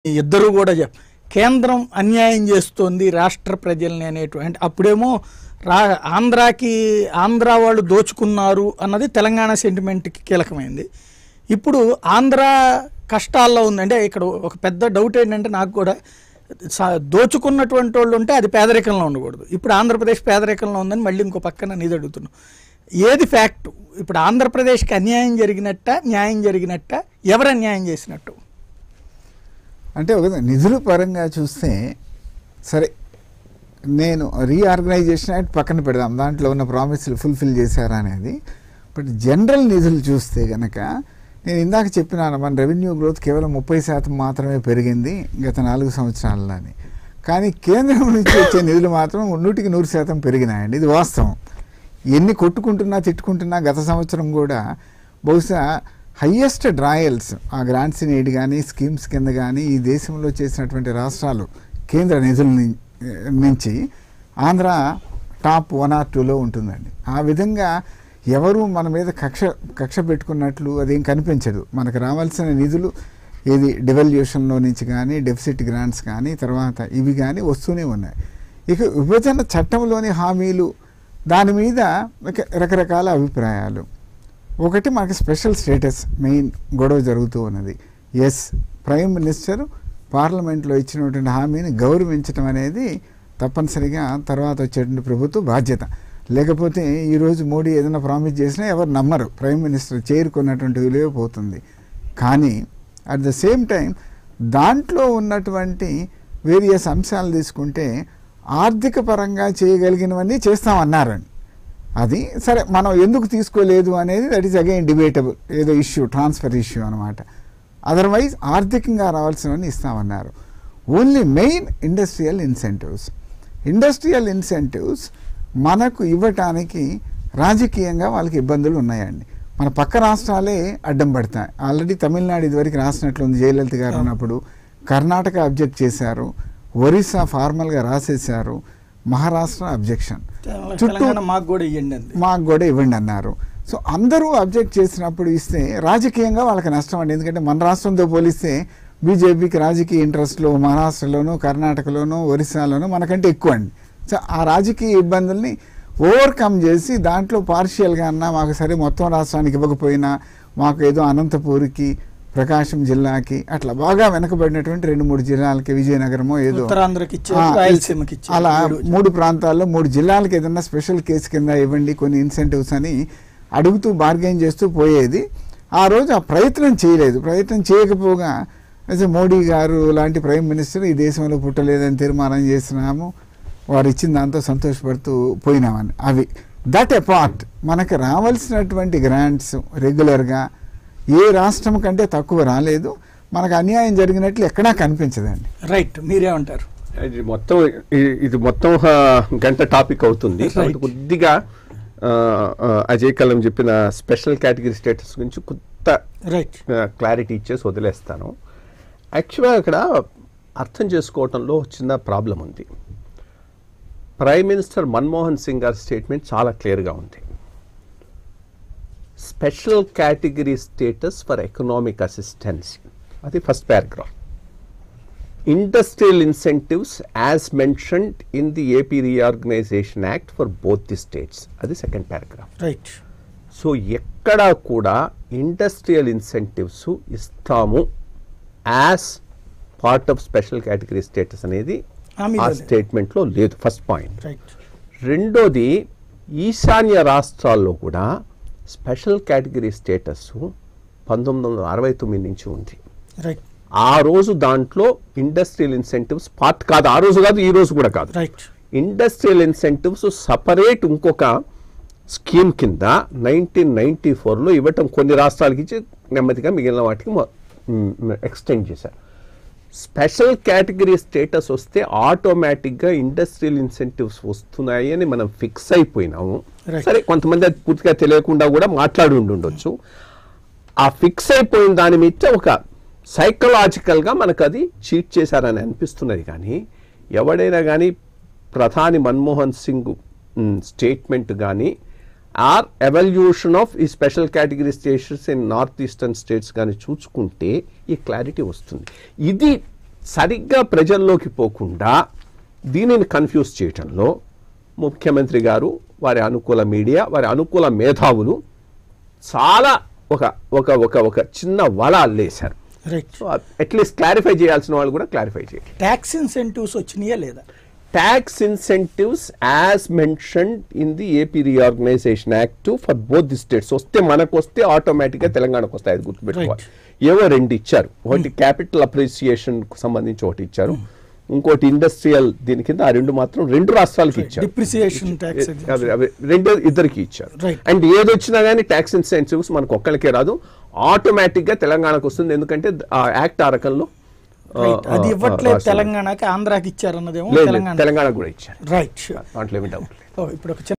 ఇద్దరు కూడా చెప్ కేంద్రం అన్యాయం చేస్తోంది రాష్ట్ర ప్రజల్ని అనేటువంటి అప్పుడేమో రా ఆంధ్రాకి ఆంధ్ర వాళ్ళు దోచుకున్నారు అన్నది తెలంగాణ సెంటిమెంట్కి కీలకమైంది ఇప్పుడు ఆంధ్ర కష్టాల్లో ఉంది అంటే ఇక్కడ ఒక పెద్ద డౌట్ ఏంటంటే నాకు కూడా సా- దోచుకున్నటువంటి వాళ్ళు ఉంటే అది పేదరికంలో ఉండకూడదు ఇప్పుడు ఆంధ్రప్రదేశ్ పేదరికంలో ఉందని మళ్ళీ ఇంకో పక్కన నీది అడుగుతున్నాం ఏది ఫ్యాక్ట్ ఇప్పుడు ఆంధ్రప్రదేశ్కి అన్యాయం జరిగినట్ట న్యాయం జరిగినట్ట ఎవరు అన్యాయం చేసినట్టు అంటే ఒక నిధుల పరంగా చూస్తే సరే నేను రీఆర్గనైజేషన్ యాక్ట్ పక్కన పెడదాం దాంట్లో ఉన్న ప్రామిస్లు ఫుల్ఫిల్ చేశారా అనేది బట్ జనరల్ నిధులు చూస్తే కనుక నేను ఇందాక చెప్పినాను మన రెవెన్యూ గ్రోత్ కేవలం ముప్పై శాతం మాత్రమే పెరిగింది గత నాలుగు సంవత్సరాల్లో అని కానీ కేంద్రం నుంచి వచ్చే నిధులు మాత్రం నూటికి నూరు శాతం పెరిగినాయండి ఇది వాస్తవం ఎన్ని కొట్టుకుంటున్నా తిట్టుకుంటున్నా గత సంవత్సరం కూడా బహుశా హయ్యెస్ట్ డ్రాయల్స్ ఆ గ్రాంట్స్ ఎయిడ్ కానీ స్కీమ్స్ కింద కానీ ఈ దేశంలో చేసినటువంటి రాష్ట్రాలు కేంద్ర నిధుల ని- నుంచి ఆంధ్ర టాప్ వన్ ఆర్ టూలో ఉంటుందండి ఆ విధంగా ఎవరు మన మీద కక్ష కక్ష పెట్టుకున్నట్లు అదేం కనిపించదు మనకు రావాల్సిన నిధులు ఏది డివల్యూషన్లో నుంచి కానీ డెఫిసిట్ గ్రాంట్స్ కానీ తర్వాత ఇవి కానీ వస్తూనే ఉన్నాయి ఇక విభజన చట్టంలోని హామీలు దాని మీద రక- రకరకాల అభిప్రాయాలు ఒకటి మనకి స్పెషల్ స్టేటస్ మెయిన్ గొడవ జరుగుతూ ఉన్నది ఎస్ ప్రైమ్ మినిస్టర్ పార్లమెంట్లో ఇచ్చినటువంటి హామీని గౌరవించడం అనేది తప్పనిసరిగా తర్వాత వచ్చేటువంటి ప్రభుత్వ బాధ్యత లేకపోతే ఈరోజు మోడీ ఏదైనా ప్రామిస్ చేసినా ఎవరు నమ్మరు ప్రైమ్ మినిస్టర్ చేరుకున్నటువంటి విలువ పోతుంది కానీ అట్ ద సేమ్ టైం దాంట్లో ఉన్నటువంటి వేరియస్ అంశాలు తీసుకుంటే ఆర్థిక పరంగా చేయగలిగినవన్నీ చేస్తామన్నారండి అది సరే మనం ఎందుకు తీసుకోలేదు అనేది దట్ ఈస్ అగైన్ డిబేటబుల్ ఏదో ఇష్యూ ట్రాన్స్ఫర్ ఇష్యూ అనమాట అదర్వైజ్ ఆర్థికంగా రావాల్సినవన్నీ ఇస్తామన్నారు only main industrial incentives industrial incentives మనకు ఇవ్వటానికి రాజకీయంగా వాళ్ళకి ఇబ్బందులు ఉన్నాయండి మన పక్క రాష్ట్రాలే అడ్డం పడతాయి ఆల్రెడీ తమిళనాడు ఇదివరకు రాసినట్లుంది జయలలిత గారు ఉన్నప్పుడు కర్ణాటక అబ్జెక్ట్ చేశారు ఒరిస్సా ఫార్మల్గా రాసేశారు మహారాష్ట్ర అబ్జెక్షన్ చుట్టూ తెలంగాణ మాకు కూడా ఇవ్వండి అంది మాకు కూడా ఇవ్వండి అన్నారు సో అందరూ అబ్జెక్ట్ చేసినప్పుడు ఇస్తే రాజకీయంగా వాళ్ళకి నష్టం అండి ఎందుకంటే మన రాష్ట్రంతో పోలిస్తే బీజేపీకి రాజకీయ ఇంట్రెస్ట్లు మహారాష్ట్రలోను కర్ణాటకలోను ఒరిస్సాలోను మనకంటే ఎక్కువ అండి సో ఆ రాజకీయ ఇబ్బందుల్ని ఓవర్కమ్ చేసి దాంట్లో పార్షియల్గా అన్నా మాకు సరే మొత్తం రాష్ట్రానికి ఇవ్వకపోయినా మాకు ఏదో అనంతపూర్కి ప్రకాశం జిల్లాకి అట్లా బాగా వెనకబడినటువంటి రెండు మూడు జిల్లాలకి విజయనగరమో ఏదో ఉత్తరాంధ్రకి ఇచ్చారు ఆ, రాయలసీమకి ఇచ్చారు అలా ఏడు. మూడు ప్రాంతాల్లో మూడు జిల్లాలకు ఏదన్నా స్పెషల్ కేసు కింద ఇవ్వండి కొన్ని ఇన్సెంటివ్స్ అని అడుగుతూ బార్గెన్ చేస్తూ పోయేది ఆ రోజు ఆ ప్రయత్నం చేయలేదు ప్రయత్నం చేయకపోగా అయితే మోడీ గారు లాంటి ప్రైమ్ మినిస్టర్ ఈ దేశంలో పుట్టలేదని తీర్మానం చేసినాము వారు ఇచ్చిన దాంతో సంతోషపడుతూ పోయినామని అవి దట్ అపార్ట్ మనకు రావాల్సినటువంటి గ్రాంట్స్ రెగ్యులర్గా ఏ రాష్ట్రం కంటే తక్కువ రాలేదు మనకు అన్యాయం జరిగినట్లు ఎక్కడా కనిపించదండి రైట్ మీరేమంటారు ఇది మొత్తం ఇ- ఇది మొత్తం ఆ, గంట టాపిక్ అవుతుంది Right. కాబట్టి కొద్దిగా ఆ, ఆ, అజయ్ కలం చెప్పిన స్పెషల్ కేటగిరీ స్టేటస్ గురించి కొత్త రైట్ క్లారిటీ ఇచ్చేసి వదిలేస్తాను యాక్చువల్గా ఇక్కడ అర్థం చేసుకోవటంలో చిన్న ప్రాబ్లం ఉంది ప్రైమ్ మినిస్టర్ మన్మోహన్ సింగ్ గారి స్టేట్మెంట్ చాలా క్లియర్గా ఉంది special category status for economic assistance అది first paragraph industrial incentives as mentioned in the AP reorganisation act for both the states అది సెకండ్ పారాగ్రాఫ్ రైట్ సో ఎక్కడా కూడా ఇండస్ట్రియల్ ఇన్సెంటివ్స్ ఇస్తాము as part of special category status అనేది హామీ ఆ లేదు. స్టేట్మెంట్లో లేదు ఫస్ట్ పాయింట్ రైట్ రెండోది ఈశాన్య రాష్ట్రాల్లో కూడా స్పెషల్ కేటగిరీ స్టేటస్ పంతొమ్మిది వందల అరవై తొమ్మిది నుంచి ఉంది రైట్ ఆ రోజు దాంట్లో ఇండస్ట్రియల్ ఇన్సెంటివ్స్ పార్ట్ కాదు ఆ రోజు కాదు ఈ రోజు కూడా కాదు రైట్ ఇండస్ట్రియల్ ఇన్సెంటివ్స్ సపరేట్ ఇంకొక స్కీమ్ కింద నైన్టీన్ నైన్టీ ఫోర్లో ఇవ్వటం కొన్ని రాష్ట్రాలకి ఇచ్చి నెమ్మదిగా మిగిలిన వాటికి ఎక్స్టెండ్ చేశారు స్పెషల్ కేటగిరీ స్టేటస్ వస్తే ఆటోమేటిక్గా ఇండస్ట్రియల్ ఇన్సెంటివ్స్ వస్తున్నాయి అని మనం ఫిక్స్ అయిపోయినాము Right. సరే కొంతమంది అది పూర్తిగా తెలియకుండా కూడా మాట్లాడి ఉండి ఉండొచ్చు ఆ ఫిక్స్ అయిపోయిన దాని మీద ఒక సైకలాజికల్గా మనకు అది చీట్ చేశారని అనిపిస్తున్నది కానీ ఎవడైనా కానీ ప్రధాని మన్మోహన్ సింగ్ స్టేట్మెంట్ కానీ ఆర్ ఎవల్యూషన్ ఆఫ్ ఈ special category stations in north eastern states కానీ చూసుకుంటే ఈ క్లారిటీ వస్తుంది ఇది సరిగ్గా ప్రజల్లోకి పోకుండా దీనిని కన్ఫ్యూజ్ చేయటంలో ముఖ్యమంత్రి గారు వారి అనుకూల మీడియా వారి అనుకూల మేధావులు చాలా ఒక ఒక ఒక ఒక చిన్న వల అల్లేశారు రైట్ సో అట్లీస్ట్ క్లారిఫై చేయాల్సిన వాళ్ళు కూడా క్లారిఫై చేయాలి ట్యాక్స్ ఇన్సెంటివ్స్ వచ్చినాయా లేదా tax incentives as mentioned in the AP reorganisation act for both the states వస్తే మనకు వస్తే ఆటోమేటిక్గా తెలంగాణకు వస్తాయి అది గుర్తుపెట్టుకోవాలి ఏవో రెండు ఇచ్చారు ఒకటి క్యాపిటల్ అప్రిసియేషన్ సంబంధించి ఒకటి ఇచ్చారు ఇంకోటి ఇండస్ట్రియల్ దీని కింద ఆ రెండు మాత్రం రెండు రాష్ట్రాలకి ఇచ్చారు డిప్రిసియేషన్ ట్యాక్స్ అవి- అవి రెండు ఇద్దరికి ఇచ్చారు Right. అండ్ ఏది వచ్చినా కానీ ట్యాక్స్ ఇన్సెంటివ్స్ మనకు ఒక్కరికే రాదు ఆటోమేటిక్ గా తెలంగాణకు వస్తుంది ఎందుకంటే ఆ యాక్ట్ ఆ రకంలో ఆ, అది ఆ, ఇవ్వట్లేదు రాష్ట్రాలు. తెలంగాణకి ఆంధ్రాకి ఇచ్చారన్నదేమో లేదు, లేదు, తెలంగాణ తెలంగాణకు కూడా ఇచ్చారు రైట్ దాంట్లో ఏమి డౌట్ లేదు ఓ ఇప్పుడు ఒక చిన్న